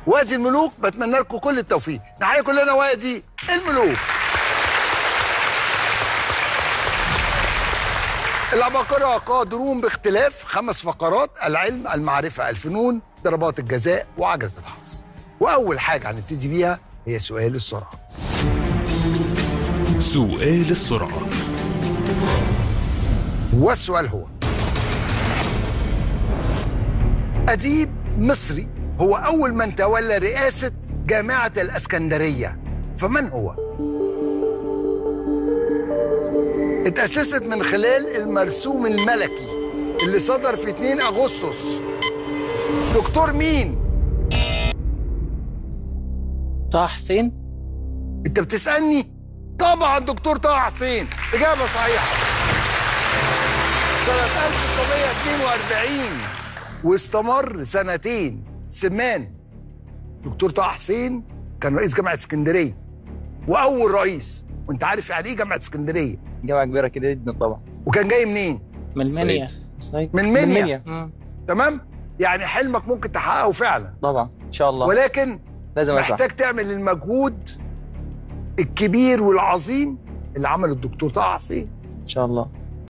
وادي الملوك بتمنى لكم كل التوفيق نحيي كلنا وادي الملوك العباقرة قادرون باختلاف خمس فقرات العلم المعرفة الفنون ضربات الجزاء وعجلة الحظ وأول حاجة هنبتدي بيها هي سؤال السرعة سؤال السرعة والسؤال هو أديب مصري هو أول من تولى رئاسة جامعة الأسكندرية فمن هو؟ اتأسست من خلال المرسوم الملكي اللي صدر في 2 أغسطس دكتور مين؟ طه حسين أنت بتسألني؟ طبعا دكتور طه حسين إجابة صحيحة سنة 1942 واستمر سنتين سمان دكتور طه حسين كان رئيس جامعة اسكندرية وأول رئيس وأنت عارف يعني إيه جامعة اسكندرية جامعة كبيرة كده جدا طبعا وكان جاي منين؟ من المنيا سعيد. سعيد. من منيا مم. تمام؟ يعني حلمك ممكن تحققه فعلا طبعا ان شاء الله ولكن لازم اسعى محتاج تعمل المجهود الكبير والعظيم اللي عمله الدكتور طه حسين ان شاء الله